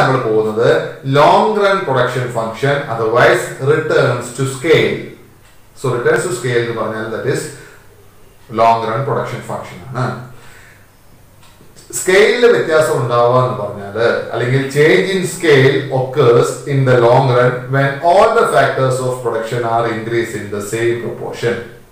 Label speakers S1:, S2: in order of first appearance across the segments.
S1: നമ്മൾ പോകുന്നത് long run production function otherwise returns to scale so returns to scale എന്ന് പറഞ്ഞാൽ that is long run production function ആണ് സ്കെയിലിൽ വ്യത്യാസം ഉണ്ടാവുക എന്ന് പറഞ്ഞാൽ അല്ലെങ്കിൽ change in scale occurs in the long run when all the factors of production are increase in the same proportion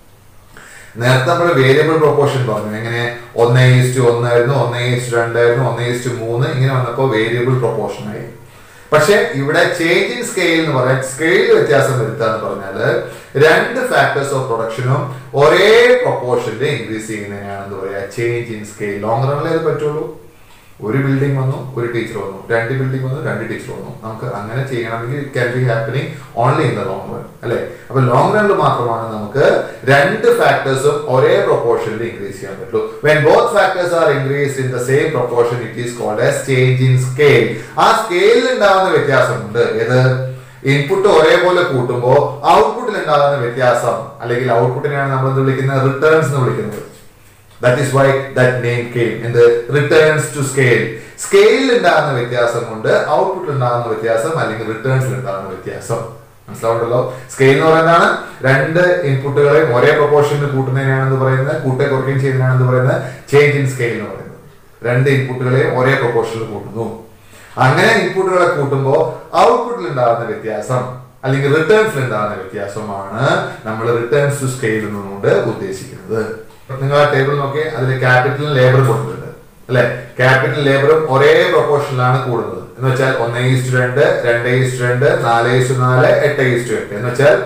S1: നേരത്തെ നമ്മൾ വേരിയബിൾ പ്രൊപ്പോർഷൻ പറഞ്ഞു എങ്ങനെ ഒന്ന് ഈസ്റ്റ് ഒന്നായിരുന്നു ഒന്ന് ഈസ്റ്റ് രണ്ടായിരുന്നു ഒന്ന് ഈസ്റ്റ് മൂന്ന് ഇങ്ങനെ വന്നപ്പോൾ വേരിയബിൾ പ്രൊപ്പോർഷൻ ആയി പക്ഷെ ഇവിടെ ചേഞ്ച് ഇൻ സ്കെയിൽ എന്ന് പറയാൻ സ്കെയിൽ വ്യത്യാസം വരുത്താന്ന് പറഞ്ഞാൽ രണ്ട് ഫാക്ടേഴ്സ് ഓഫ് പ്രൊഡക്ഷനും ഒരേ പ്രൊപ്പോർഷനിൽ ഇൻക്രീസ് ചെയ്യുന്നതിനാണ് എന്താ പറയാ ചേഞ്ച് ഇൻ സ്കെയിൽ ലോങ് റണ്ണിലേ അത് പറ്റുള്ളൂ ഒരു ബിൽഡിംഗ് വന്നു ഒരു ടീച്ചർ വന്നു രണ്ട് ബിൽഡിംഗ് വന്നു രണ്ട് ടീച്ചർ വന്നു നമുക്ക് അങ്ങനെ ചെയ്യണമെങ്കിൽ can be happening only in the long run അല്ലെ അപ്പൊ ലോങ് റണ്ണിൽ മാത്രമാണ് നമുക്ക് രണ്ട് ഫാക്ടേഴ്സും ഒരേ പ്രൊപ്പോർഷനിൽ ഇൻക്രീസ് ചെയ്യാൻ പറ്റുള്ളൂ when both factors are increase in the same proportion it is called as change in scale ആ സ്കെയിലിൽ ഉണ്ടാകുന്ന വ്യത്യാസമുണ്ട് ഏത് ഇൻപുട്ട് ഒരേപോലെ കൂട്ടുമ്പോൾ ഔട്ട്പുട്ടിൽ ഉണ്ടാകുന്ന വ്യത്യാസം അല്ലെങ്കിൽ ഔട്ട്പുട്ടിനെയാണ് നമ്മൾ എന്ത് വിളിക്കുന്നത് റിട്ടേൺസ് എന്ന് വിളിക്കുന്നത് that is why that name came എന്ത് റിട്ടേൺസ് ടു സ്കെയിൽ സ്കെയിലിൽ ഉണ്ടാകുന്ന വ്യത്യാസം കൊണ്ട് ഔട്ട്പുട്ടിൽ ഉണ്ടാകുന്ന വ്യത്യാസം അല്ലെങ്കിൽ റിട്ടേൺസിൽ ഉണ്ടാകുന്ന വ്യത്യാസം മനസ്സിലാവുണ്ടല്ലോ സ്കെയിൽ എന്ന് പറയുന്നതാണ് രണ്ട് ഇൻപുട്ടുകളെയും ഒരേ പ്രൊപ്പോർഷനിൽ കൂട്ടുന്നതിനാണെന്ന് പറയുന്നത് കൂട്ടെ കുറയ്ക്കുകയും ചെയ്യുന്നതിനാണെന്ന് പറയുന്നത് ചേഞ്ച് ഇൻ സ്കെയിൽ എന്ന് പറയുന്നത് രണ്ട് ഇൻപുട്ടുകളെയും ഒരേ പ്രൊപ്പോർഷനിൽ കൂട്ടുന്നു അങ്ങനെ ഇൻപുട്ടുകളെ കൂട്ടുമ്പോൾ ഔട്ട്പുട്ടിൽ ഉണ്ടാകുന്ന വ്യത്യാസം അല്ലെങ്കിൽ റിട്ടേൺസിൽ ഉണ്ടാകുന്ന വ്യത്യാസമാണ് നമ്മൾ റിട്ടേൺസ് ടു സ്കെയിൽ എന്നുകൊണ്ട് ഉദ്ദേശിക്കുന്നത് നിങ്ങൾ ആ ടേബിൾ നോക്കി അതിൽ ക്യാപിറ്റൽ ലേബർ കൊടുത്തിട്ടുണ്ട് അല്ലെ ക്യാപിറ്റൽ ലേബറും ഒരേ പ്രൊപ്പോർഷനിലാണ് കൂടുന്നത് എന്ന് വെച്ചാൽ ഒന്ന് ഈസ്റ്റ് രണ്ട് രണ്ട് ഈസ്റ്റ് രണ്ട് നാല് ഈസ്റ്റ് നാല് എട്ട് ഈസ്റ്റ് എട്ട് എന്ന് വെച്ചാൽ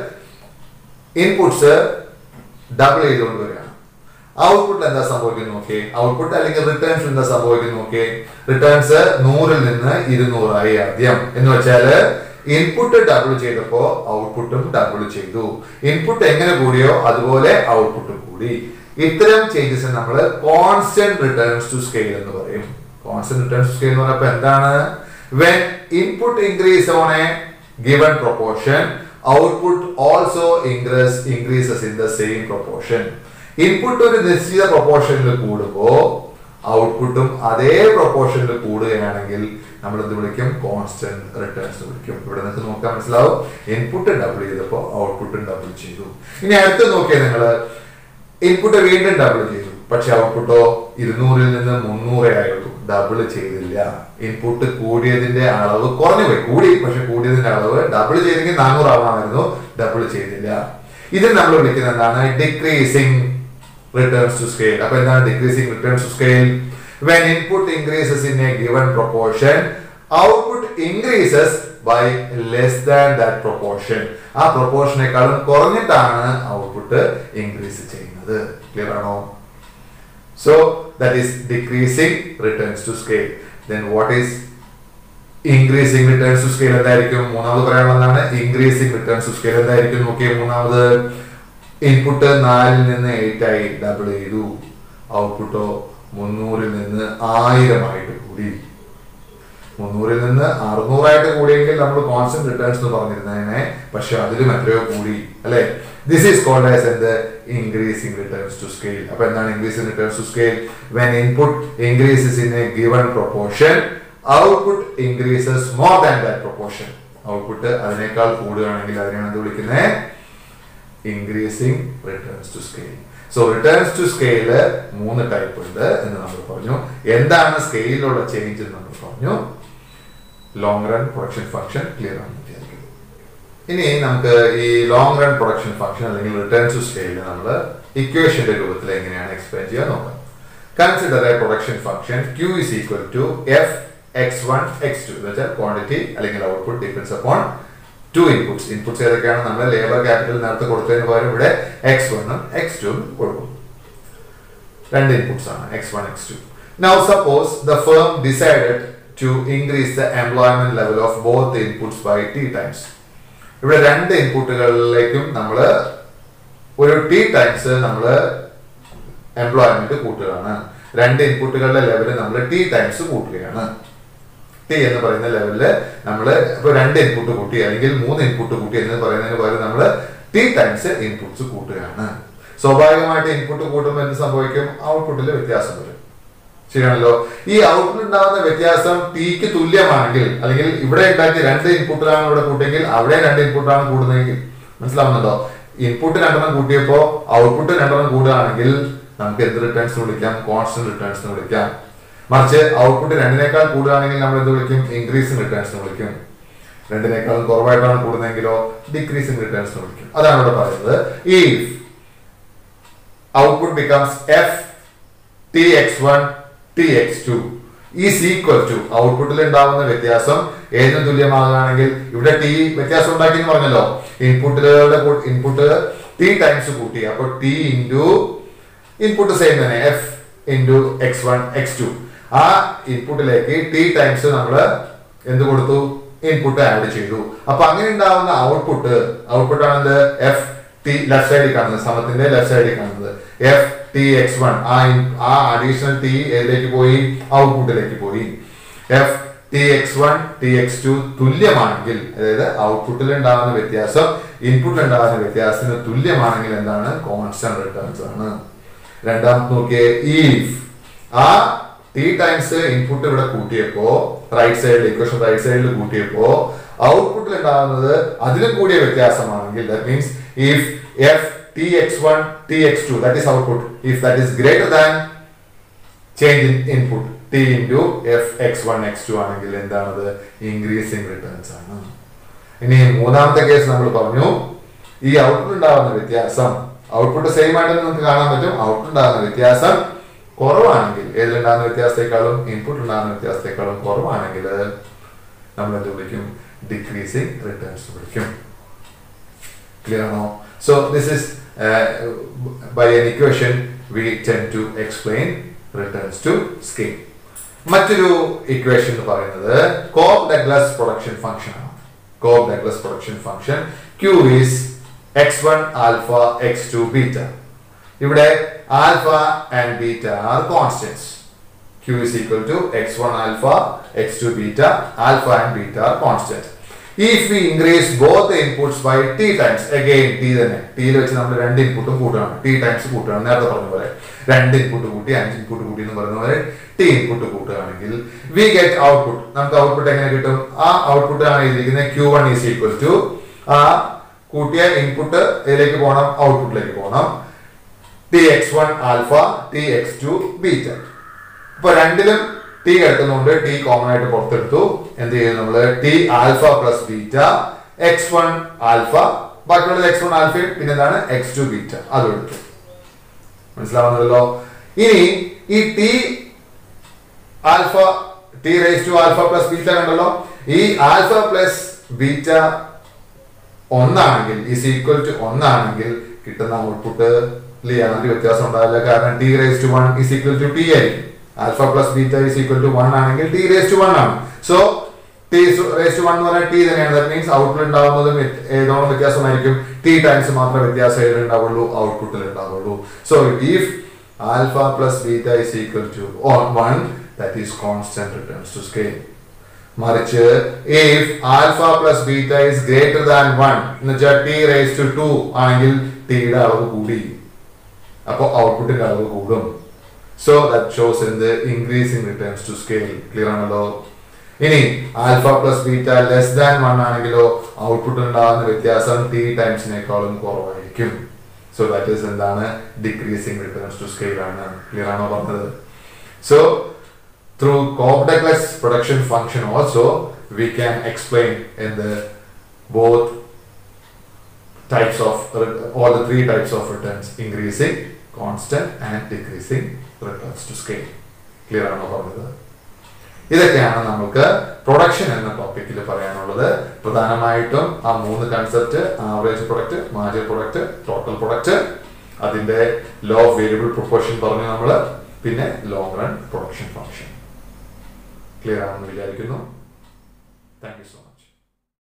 S1: ഇൻപുട്സ് ഡബിൾ ചെയ്തുകൊണ്ട് വരികയാണ് ഔട്ട്പുട്ടിൽ എന്താ സംഭവിക്കുന്നത് നോക്കി ഔട്ട്പുട്ട് അല്ലെങ്കിൽ റിട്ടേൺസ് എന്താ സംഭവിക്കുന്നത് നോക്കി റിട്ടേൺസ് നൂറിൽ നിന്ന് ഇരുന്നൂറായി ആദ്യം എന്ന് വെച്ചാല് ഇൻപുട്ട് ഡബിൾ ചെയ്തപ്പോ ഔട്ട്പുട്ടും ഡബിൾ ചെയ്തു ഇൻപുട്ട് എങ്ങനെ കൂടിയോ അതുപോലെ ഔട്ട്പുട്ട് കൂടി ഇത്തരം ചേഞ്ചസ് നമ്മൾ കോൺസ്റ്റന്റ് റിട്ടേൺസ് ടു സ്കെയിൽ എന്ന് പറയും കോൺസ്റ്റന്റ് റിട്ടേൺസ് ടു സ്കെയിൽ എന്ന് പറഞ്ഞപ്പോ എന്താണ് when input increase on a given proportion output also increase increases in the same proportion input ഒരു നിശ്ചിത പ്രൊപ്പോർഷനിൽ കൂടുമ്പോൾ ഔട്ട്പുട്ടും അതേ പ്രൊപ്പോർഷനിൽ കൂടുകയാണെങ്കിൽ നമ്മൾ എന്ത് വിളിക്കും കോൺസ്റ്റന്റ് റിട്ടേൺസ് വിളിക്കും ഇവിടെ നിങ്ങൾക്ക് നോക്കാൻ മനസ്സിലാവും ഇൻപുട്ട് ഡബിൾ ചെയ്തപ്പോൾ ഔട്ട്പുട്ടും ഡബിൾ ചെയ്തു ഇനി അടുത്ത് നോക്കിയാൽ നിങ്ങൾ ഇൻപുട്ട് വീണ്ടും ഡബിൾ ചെയ്തു പക്ഷെ ഔട്ട്പുട്ടോ ഇരുന്നൂറിൽ നിന്ന് മുന്നൂറേ ആയുള്ളൂ ഡബിൾ ചെയ്തില്ല ഇൻപുട്ട് കൂടിയതിന്റെ അളവ് കുറഞ്ഞു പോയി കൂടി പക്ഷെ കൂടിയതിന്റെ അളവ് ഡബിൾ ചെയ്തെങ്കിൽ നാനൂറ് ആവാമായിരുന്നു ഡബിൾ ചെയ്തില്ല ഇത് നമ്മൾ വിളിക്കുന്നത് എന്താണ് ഡിക്രീസിങ് റിട്ടേൺസ് ടു സ്കെയിൽ അപ്പൊ എന്താണ് decreasing returns to scale when input increases in a given proportion output increases by less than that proportion ആ പ്രൊപ്പോർഷനേക്കാളും കുറഞ്ഞിട്ടാണ് ഔട്ട്പുട്ട് ഇൻക്രീസ് ചെയ്യുന്നത് ക്ലിയർ ആണോ so that is decreasing returns to scale then what is increasing returns to scale എന്തായിരിക്കും മൂന്നാമത് പറയാനുള്ളതാണ് increasing returns to scale എന്തായിരിക്കും നോക്കിയേ മൂന്നാമത് ഇൻപുട്ട് നാലിൽ നിന്ന് എയ്റ്റ് ആയി ഡബിൾ ചെയ്തു ഔട്ട്പുട്ടോ മുന്നൂറിൽ നിന്ന് ആയിരമായിട്ട് കൂടി മുന്നൂറിൽ നിന്ന് അറുന്നൂറായിട്ട് കൂടിയെങ്കിൽ നമ്മൾ കോൺസ്റ്റന്റ് റിട്ടേൺസ് എന്ന് പറഞ്ഞിരുന്നതിനെ പക്ഷെ അതിലും എത്രയോ കൂടി അല്ലെ ദിസ് ഈസ് കോൾഡ് ആസ് എന്ത് ഇൻക്രീസിംഗ് റിട്ടേൺസ് ടു സ്കെയിൽ അപ്പൊ എന്താണ് increasing returns to scale when input increases in a given proportion output increases more than that proportion output അതിനേക്കാൾ കൂടുകയാണെങ്കിൽ അതിനെയാണ് എന്ത് വിളിക്കുന്നത് increasing returns to scale so returns to scale മൂന്ന് type ഉണ്ട് എന്ന് നമ്മൾ പറഞ്ഞു എന്താണ് സ്കെയിലുള്ള ചേഞ്ച് എന്ന് നമ്മൾ പറഞ്ഞു long run production function clear ആണ് വിചാരിക്കുന്നു ഇനി നമുക്ക് ഈ ലോങ് റൺ പ്രൊഡക്ഷൻ ഫംഗ്ഷൻ അല്ലെങ്കിൽ റിട്ടേൺസ് ടു സ്കെയില് നമ്മൾ ഇക്വേഷന്റെ രൂപത്തിൽ എങ്ങനെയാണ് എക്സ്പ്ലെയിൻ ചെയ്യാൻ നോക്കാം consider a production function Q is equal to F X one X two എന്ന് വെച്ചാൽ ക്വാണ്ടിറ്റി അല്ലെങ്കിൽ output depends upon two inputs inputs ഏതൊക്കെയാണ് നമ്മൾ ലേബർ ക്യാപിറ്റൽ നേരത്തെ കൊടുത്തതിന് പകരം ഇവിടെ എക്സ് വണ്ണും എക്സ് ടു കൊടുക്കും രണ്ട് ഇൻപുട്സ് ആണ് x one X two now suppose the firm decided to increase the employment level of both inputs by t times ഇവിടെ രണ്ട് ഇൻപുട്ടുകളിലേക്കും നമ്മൾ ഒരു ടി ടൈംസ് നമ്മൾ എംപ്ലോയ്മെന്റ് കൂട്ടുകയാണ് രണ്ട് ഇൻപുട്ടുകളുടെ ലെവൽ നമ്മൾ ടി ടൈംസ് കൂട്ടുകയാണ് ടി എന്ന് പറയുന്ന ലെവലില് നമ്മൾ ഇപ്പൊ രണ്ട് ഇൻപുട്ട് കൂട്ടി അല്ലെങ്കിൽ മൂന്ന് ഇൻപുട്ട് കൂട്ടി എന്ന് പറയുന്നതിന് പകരം നമ്മൾ ടി ടൈംസ് ഇൻപുട്സ് കൂട്ടുകയാണ് സ്വാഭാവികമായിട്ട് ഇൻപുട്ട് കൂട്ടുമ്പോൾ എന്ത് സംഭവിക്കും ഔട്ട്പുട്ടിൽ വ്യത്യാസം വരും ശരിയാണല്ലോ ഈ ഔട്ട്പുട്ട് ഉണ്ടാകുന്ന വ്യത്യാസം ടിക്ക് തുല്യമാണെങ്കിൽ അല്ലെങ്കിൽ ഇവിടെ ഉണ്ടാക്കിയ രണ്ട് ഇൻപുട്ടിലാണ് ഇവിടെ കൂട്ടിയെങ്കിൽ അവിടെ രണ്ട് ഇൻപുട്ടാണ് കൂടുന്നതെങ്കിൽ മനസ്സിലാവുന്നുണ്ടോ ഇൻപുട്ട് രണ്ടെണ്ണം കൂട്ടിയപ്പോ ഔട്ട്പുട്ട് രണ്ടെണ്ണം കൂടുകയാണെങ്കിൽ നമുക്ക് എന്ത് റിട്ടേൺസ് വിളിക്കാം കോൺസ്റ്റന്റ് റിട്ടേൺസ് എന്ന് വിളിക്കാം മറിച്ച് ഔട്ട്പുട്ട് രണ്ടിനേക്കാൾ കൂടുകയാണെങ്കിൽ നമ്മൾ എന്ത് വിളിക്കും ഇൻക്രീസിംഗ് റിട്ടേൺസ് എന്ന് വിളിക്കും രണ്ടിനേക്കാളും കുറവായിട്ടാണ് കൂടുന്നതെങ്കിലോ ഡിക്രീസിംഗ് റിട്ടേൺസ് എന്ന് വിളിക്കും അതാണ് ഇവിടെ പറയുന്നത് if output becomes f t x one t x two is equal to ഔട്ട്പുട്ടിൽ ഉണ്ടാവുന്ന വ്യത്യാസം ഏതിനും തുല്യമാകുകയാണെങ്കിൽ ഇവിടെ ടി വ്യത്യാസം ഉണ്ടാക്കി എന്ന് പറഞ്ഞല്ലോ ഇൻപുട്ടുകളുടെ ഇൻപുട്ട് ടി ടൈംസ് കൂട്ടി അപ്പൊ ടി ഇൻറ്റു ഇൻപുട്ട് സെയിം തന്നെ f into x one X two ആ ഇൻപുട്ടിലേക്ക് ടി ടൈംസ് നമ്മൾ എന്ത് കൊടുത്തു ഇൻപുട്ട് ആഡ് ചെയ്തു അപ്പൊ അങ്ങനെ ഉണ്ടാവുന്ന ഔട്ട്പുട്ട് ഔട്ട്പുട്ട് ആണ് എന്ത് എഫ് ടി ലെഫ്റ്റ് സൈഡിൽ കാണുന്നത് സമത്തിന്റെ ലെഫ്റ്റ് സൈഡിൽ കാണുന്നത് എഫ് ടി എക്സ് വൺ ആ in- ആ അഡീഷണൽ ടി ഏതിലേക്ക് പോയി ഔട്ട്പുട്ടിലേക്ക് പോയി f t x one t x two തുല്യമാണെങ്കിൽ അതായത് ഔട്ട്പുട്ടിൽ ഉണ്ടാകുന്ന വ്യത്യാസം ഇൻപുട്ടിൽ ഉണ്ടാകുന്ന വ്യത്യാസത്തിന് തുല്യമാണെങ്കിൽ എന്താണ് കോൺസ്റ്റന്റ് റിട്ടേൺസ് ആണ് രണ്ടാമത്തെ നോക്കിയേ ഈഫ് ആ ടി ടൈംസ് ഇൻപുട്ട് ഇവിടെ കൂട്ടിയപ്പോ റൈറ്റ് സൈഡിൽ ഇക്വേഷൻ റൈറ്റ് സൈഡിൽ കൂട്ടിയപ്പോ ഔട്ട്പുട്ടിൽ ഉണ്ടാകുന്നത് അതിലും കൂടിയ വ്യത്യാസമാണെങ്കിൽ that means if f t x one t x two that is output if that is greater than change in input t into f X one X two ആണെങ്കിൽ എന്താണത് ഇൻക്രീസിംഗ് റിട്ടേൺസ് ആണ് ഇനി മൂന്നാമത്തെ കേസ് നമ്മൾ പറഞ്ഞു ഈ output ഉണ്ടാകുന്ന വ്യത്യാസം ഔട്ട്പുട്ട് സെയിം ആയിട്ട് നമുക്ക് കാണാൻ പറ്റും ഔട്ട്പുട്ട് ഉണ്ടാകുന്ന വ്യത്യാസം കുറവാണെങ്കിൽ ഏതിലുണ്ടാകുന്ന വ്യത്യാസത്തെക്കാളും ഇൻപുട്ട് ഉണ്ടാകുന്ന വ്യത്യാസത്തെക്കാളും കുറവാണെങ്കിൽ നമ്മൾ എന്ത് വിളിക്കും ഡിക്രീസിംഗ് റിട്ടേൺസ് വിളിക്കും ക്ലിയർ ആണോ so this is by an equation we tend to explain returns to scale മറ്റൊരു ഇക്വേഷൻ എന്ന് പറയുന്നത് കോബ് ഡഗ്ലസ് പ്രൊഡക്ഷൻ ഫംഗ്ഷൻ ആണ് Cobb Douglas production function Q is x one alpha x two beta ഇവിടെ alpha and beta are constants Q is equal to x1 alpha, x2 beta, alpha and beta are constant. If we increase both the inputs by t times, again t തന്നെ t യിൽ വെച്ച് നമ്മൾ രണ്ട് ഇൻപുട്ടും കൂട്ടുകയാണ് t times കൂട്ടുകയാണ് നേരത്തെ പറഞ്ഞ പോലെ രണ്ട് ഇൻപുട്ട് കൂട്ടി അഞ്ച് ഇൻപുട്ട് കൂട്ടി എന്ന് പറയുന്ന പോലെ t ഇൻപുട്ട് കൂട്ടുകയാണെങ്കിൽ വി ഗെറ്റ് ഔട്ട്പുട്ട് നമുക്ക് ഔട്ട്പുട്ട് എങ്ങനെ കിട്ടും ആ ഔട്ട്പുട്ട് ആണ് എഴുതിയിരിക്കുന്നത് Q one is equal to ആ കൂട്ടിയ ഇൻപുട്ട് ഇതിലേക്ക് പോകണം ഔട്ട്പുട്ടിലേക്ക് പോകണം t x one alpha t x two beta ഇപ്പൊ രണ്ടിലും ടി കിടക്കുന്നുണ്ട് ടി കോമൺ ആയിട്ട് പുറത്തെടുത്തു എന്ത് ചെയ്യും നമ്മള് t alpha plus beta x one alpha ബാക്കിയുള്ളത് എക്സ് വൺ ആൽഫയും പിന്നെ എന്താണ് എക്സ് ടു ബീറ്റ അതും എടുത്തു മനസ്സിലാവുന്നല്ലോ ഇനി ഈ t alpha t raise to alpha plus beta കണ്ടല്ലോ ഈ ആൽഫ പ്ലസ് ബീറ്റ ഒന്നാണെങ്കിൽ ഈസ് ഈക്വൽ ടു ഒന്നാണെങ്കിൽ കിട്ടുന്ന ഔട്ട്പുട്ട് യാതൊരു വ്യത്യാസം ഉണ്ടാവില്ല കാരണം t raise to one is equal to t ആയിരിക്കും alpha plus beta is equal to one ആണെങ്കിൽ ടി റേസ് ടു വൺ ആണ് so t raise to one എന്ന് പറഞ്ഞാൽ ടി തന്നെയാണ് ദാറ്റ് മീൻസ് ഔട്ട്പുട്ട് ഉണ്ടാവുന്നതും ഏതോളം വ്യത്യാസമായിരിക്കും ടി ടൈംസ് മാത്രമേ വ്യത്യാസം ഏതിൽ ഉണ്ടാവുള്ളൂ ഔട്ട്പുട്ടിൽ ഉണ്ടാവുള്ളൂ so if alpha plus beta is equal to one that is constant returns to scale മറിച്ച് if alpha plus beta is greater than one എന്ന് വെച്ചാൽ ടി റേസ് ടു ടു ആണെങ്കിൽ ടിയുടെ അളവ് കൂടി അപ്പോൾ ഔട്ട്പുട്ടിന്റെ അളവ് കൂടും so that shows in the increasing returns to scale clear ആണല്ലോ ഇനി alpha plus beta less than one ആണെങ്കിലോ ഔട്ട്പുട്ട് ഉണ്ടാകുന്ന വ്യത്യാസം ടി ടൈംസിനേക്കാളും കുറവായിരിക്കും സോ ദാറ്റ് ഈസ് എന്താണ് ഡിക്രീസിംഗ് റിട്ടേൺസ് ടു സ്കെയിൽ ആണ് ക്ലിയർ ആണോ പറഞ്ഞത് so through Cobb-Douglas production function also we can explain in the both types of all the three types of returns increasing constant and decreasing returns to scale clear ആണോ പറഞ്ഞത് ഇതൊക്കെയാണ് നമുക്ക് production എന്ന ടോപ്പിക്കിൽ പറയാനുള്ളത് പ്രധാനമായിട്ടും ആ മൂന്ന് concept average product margin product total product അതിന്റെ ലോ ഓഫ് വേരിയബിൾ പ്രൊപ്പോർഷൻ പറഞ്ഞു നമ്മൾ പിന്നെ long run production function clear ആണെന്ന് വിചാരിക്കുന്നു താങ്ക് യു സോ മച്ച്